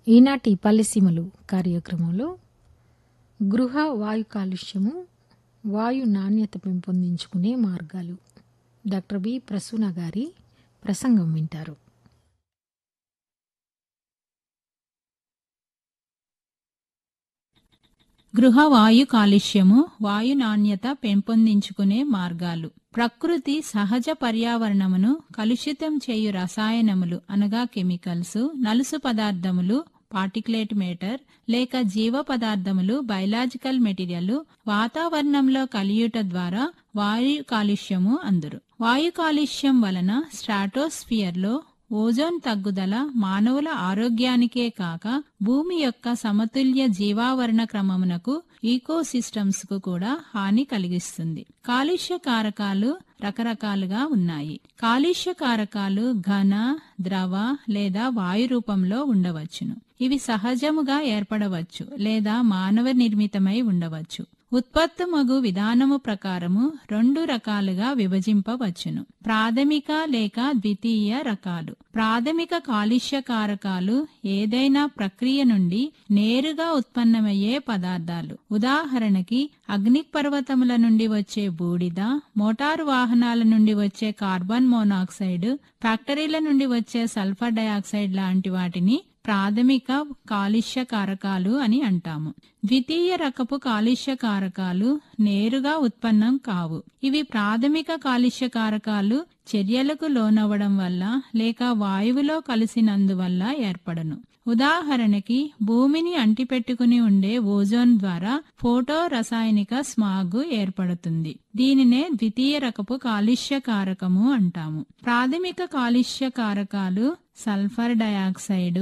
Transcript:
ఈనాటి పల్లెసీమలు కార్యక్రమంలో గృహ వాయు కాలుష్యము వాయు నాణ్యత పెంపొందించుకునే మార్గాలు డాక్టర్ బి ప్రసూన గారి ప్రసంగం వింటారు గృహ వాయు కాలుష్యము వాయు నాణ్యత పెంపొందించుకునే మార్గాలు ప్రకృతి సహజ పర్యావరణమును కలుషితం చేయు రసాయనములు అనగా కెమికల్స్ నలుసు పదార్థములు పార్టికులేట్ మేటర్ లేక జీవ పదార్థములు బయలాజికల్ మెటీరియల్ వాతావరణంలో కలియుట ద్వారా వాయు కాలుష్యము అందురు వాయు కాలుష్యం వలన స్ట్రాటోస్ఫియర్లో ఓజోన్ తగ్గుదల మానవుల ఆరోగ్యానికే కాక భూమి యొక్క సమతుల్య జీవావరణ క్రమమునకు ఈకోసిస్టమ్స్ కు కూడా హాని కలిగిస్తుంది కాలుష్య కారకాలు రకరకాలుగా ఉన్నాయి కాలుష్య కారకాలు ఘన ద్రవ లేదా వాయు రూపంలో ఉండవచ్చును ఇవి సహజముగా ఏర్పడవచ్చు లేదా మానవ నిర్మితమై ఉండవచ్చు ఉత్పత్తి మగు విధానము ప్రకారము రెండు రకాలుగా విభజింపవచ్చును ప్రాథమిక లేక ద్వితీయ రకాలు ప్రాథమిక కాలుష్య కారకాలు ఏదైనా ప్రక్రియ నుండి నేరుగా ఉత్పన్నమయ్యే పదార్థాలు ఉదాహరణకి అగ్నిపర్వతముల నుండి వచ్చే బూడిద మోటారు వాహనాల నుండి వచ్చే కార్బన్ మోనాక్సైడ్ ఫ్యాక్టరీల నుండి వచ్చే సల్ఫర్ డయాక్సైడ్ లాంటి వాటిని ప్రాథమిక కాలుష్య కారకాలు అని అంటాము ద్వితీయ రకపు కాలుష్య కారకాలు నేరుగా ఉత్పన్నం కావు ఇవి ప్రాథమిక కాలుష్య కారకాలు చర్యలకు లోనవ్వడం వల్ల లేక వాయువులో కలిసినందువల్ల ఏర్పడను ఉదాహరణకి భూమిని అంటిపెట్టుకుని ఉండే ఓజోన్ ద్వారా ఫోటో రసాయనిక స్మాగ్ ఏర్పడుతుంది దీనినే ద్వితీయ రకపు కాలుష్య కారకము అంటాము ప్రాథమిక కాలుష్య కారకాలు సల్ఫర్ డయాక్సైడ్